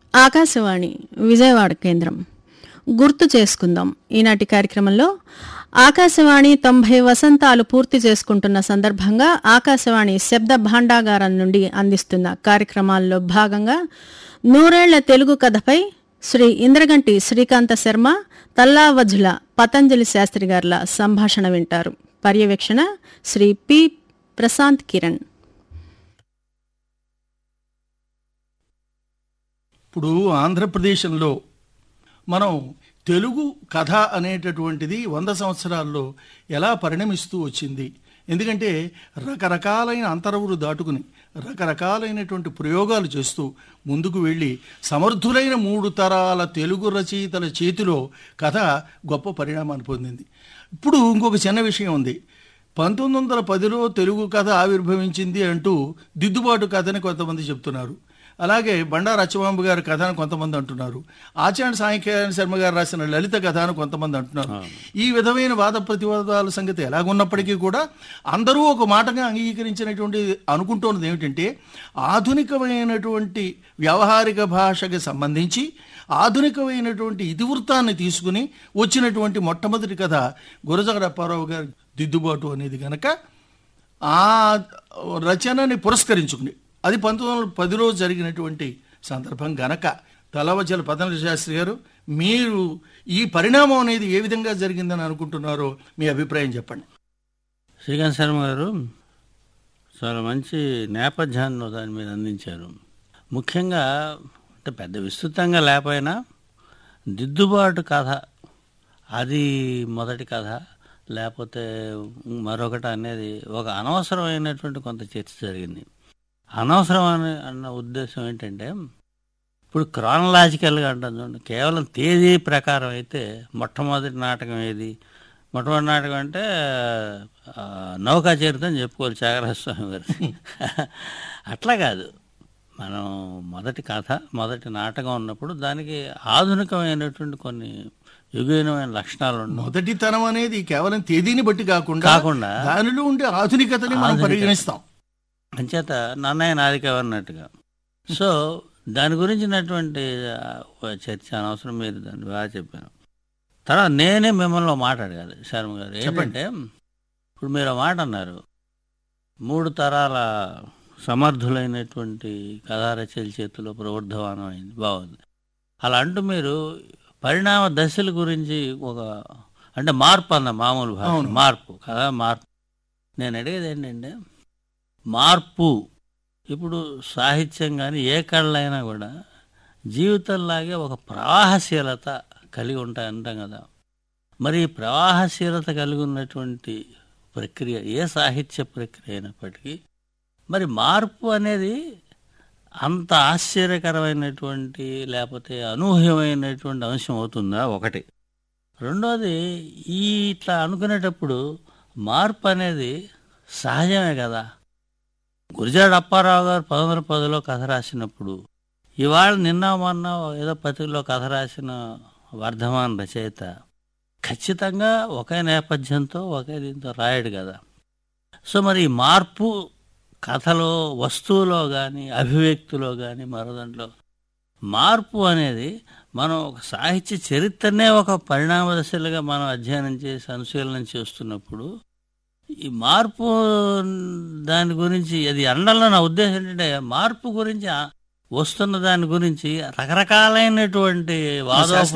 ఆకాశవాణి విజయవాడ కేంద్రం గుర్తు చేసుకుందాం ఈనాటి కార్యక్రమంలో ఆకాశవాణి తొంభై వసంతాలు పూర్తి చేసుకుంటున్న సందర్భంగా ఆకాశవాణి శబ్ద భాండాగారం నుండి అందిస్తున్న కార్యక్రమాల్లో భాగంగా నూరేళ్ల తెలుగు కథపై శ్రీ ఇంద్రగంటి శ్రీకాంత శర్మ తల్లావజుల పతంజలి శాస్త్రి గారుల సంభాషణ వింటారు పర్యవేక్షణ శ్రీ పి ప్రశాంత్ కిరణ్ ఇప్పుడు ఆంధ్రప్రదేశ్లో మనం తెలుగు కథ అనేటటువంటిది వంద సంవత్సరాల్లో ఎలా పరిణమిస్తూ వచ్చింది ఎందుకంటే రకరకాలైన అంతరవులు దాటుకుని రకరకాలైనటువంటి ప్రయోగాలు చేస్తూ ముందుకు వెళ్ళి సమర్థులైన మూడు తరాల తెలుగు రచయితల చేతిలో కథ గొప్ప పరిణామాన్ని పొందింది ఇప్పుడు ఇంకొక చిన్న విషయం ఉంది పంతొమ్మిది వందల పదిలో తెలుగు కథ ఆవిర్భవించింది అంటూ దిద్దుబాటు కథని కొంతమంది చెప్తున్నారు అలాగే బండా రచ్చబాంబు గారి కథ అని కొంతమంది అంటున్నారు ఆచార్య సాంఖ్యాయన శర్మ గారు రాసిన లలిత కథ అని కొంతమంది అంటున్నారు ఈ విధమైన వాద ప్రతివాదాల సంగతి ఎలాగున్నప్పటికీ కూడా అందరూ ఒక మాటగా అంగీకరించినటువంటి అనుకుంటున్నది ఏమిటంటే ఆధునికమైనటువంటి వ్యవహారిక భాషకి సంబంధించి ఆధునికమైనటువంటి ఇతివృత్తాన్ని తీసుకుని వచ్చినటువంటి మొట్టమొదటి కథ గురజాడ అప్పారావు గారి దిద్దుబాటు అనేది గనక ఆ రచనని పురస్కరించుకుని అది పంతొమ్మిది వందల పదిలో జరిగినటువంటి సందర్భం గనక తలవజల పతంజలి శాస్త్రి గారు మీరు ఈ పరిణామం అనేది ఏ విధంగా జరిగిందని అనుకుంటున్నారో మీ అభిప్రాయం చెప్పండి శ్రీకాంత్ శర్మ గారు చాలా మంచి నేపథ్యాన్ని దాని మీద అందించారు ముఖ్యంగా అంటే పెద్ద విస్తృతంగా లేకపోయినా దిద్దుబాటు కథ అది మొదటి కథ లేకపోతే మరొకటి అనేది ఒక అనవసరమైనటువంటి కొంత చర్చ జరిగింది అనవసరం అని అన్న ఉద్దేశం ఏంటంటే ఇప్పుడు క్రానలాజికల్గా అంటాం చూడండి కేవలం తేదీ ప్రకారం అయితే మొట్టమొదటి నాటకం ఏది మొట్టమొదటి నాటకం అంటే ఆ, నౌకా చరిత్ర అని చెప్పుకోవాలి త్యాగరాజస్వామి గారు అట్లా కాదు మనం మొదటి కథ మొదటి నాటకం ఉన్నప్పుడు దానికి ఆధునికమైనటువంటి కొన్ని యుగీనమైన లక్షణాలు ఉన్నాయి మొదటితనం అనేది కేవలం తేదీని బట్టి కాకుండా కాకుండా దానిలో ఉండే ఆధునికతని మనం ఆధునికత. పరిగణిస్తాం అంచేత నన్నయ్య నాదిక అన్నట్టుగా సో దాని గురించినటువంటి ఆ, చర్చ అనవసరం మీరు దాన్ని బాగా చెప్పాను తర్వాత నేనే మిమ్మల్ని ఒక మాట అడగాలి శర్మ గారు ఏంటంటే ఇప్పుడు మీరు ఒక మాట అన్నారు మూడు తరాల సమర్థులైనటువంటి కథా రచయితల చేతిలో ప్రవృద్ధమానం అయింది బాగుంది అలా అంటూ మీరు పరిణామ దశల గురించి ఒక అంటే మార్పు అన్న మామూలు భాష అవును. మార్పు కదా మార్పు నేను అడిగేది ఏంటంటే మార్పు ఇప్పుడు సాహిత్యం కానీ ఏ కళలైనా కూడా జీవితంలాగే ఒక ప్రవాహశీలత కలిగి ఉంటాయి అంటాం కదా మరి ఈ ప్రవాహశీలత కలిగి ఉన్నటువంటి ప్రక్రియ ఏ సాహిత్య ప్రక్రియ అయినప్పటికీ మరి మార్పు అనేది అంత ఆశ్చర్యకరమైనటువంటి లేకపోతే అనూహ్యమైనటువంటి అంశం అవుతుందా ఒకటి రెండోది ఈ ఇట్లా అనుకునేటప్పుడు మార్పు అనేది సహజమే కదా గురిజాడ అప్పారావు గారు పంతొమ్మిది వందల పదిలో కథ రాసినప్పుడు ఇవాళ నిన్న మొన్న ఏదో పత్రికలో కథ రాసిన వర్ధమాన్ రచయిత ఖచ్చితంగా ఒకే నేపథ్యంతో ఒకే దీంతో రాయడు కదా సో మరి ఈ మార్పు కథలో వస్తువులో కానీ అభివ్యక్తిలో కానీ మరో దాంట్లో మార్పు అనేది మనం ఒక సాహిత్య చరిత్రనే ఒక పరిణామ దశలుగా మనం అధ్యయనం చేసి అనుశీలనం చేస్తున్నప్పుడు ఈ మార్పు దాని గురించి అది అనడంలో నా ఉద్దేశం ఏంటంటే మార్పు గురించి ఆ- వస్తున్న దాని గురించి రకరకాలైనటువంటి వాదోప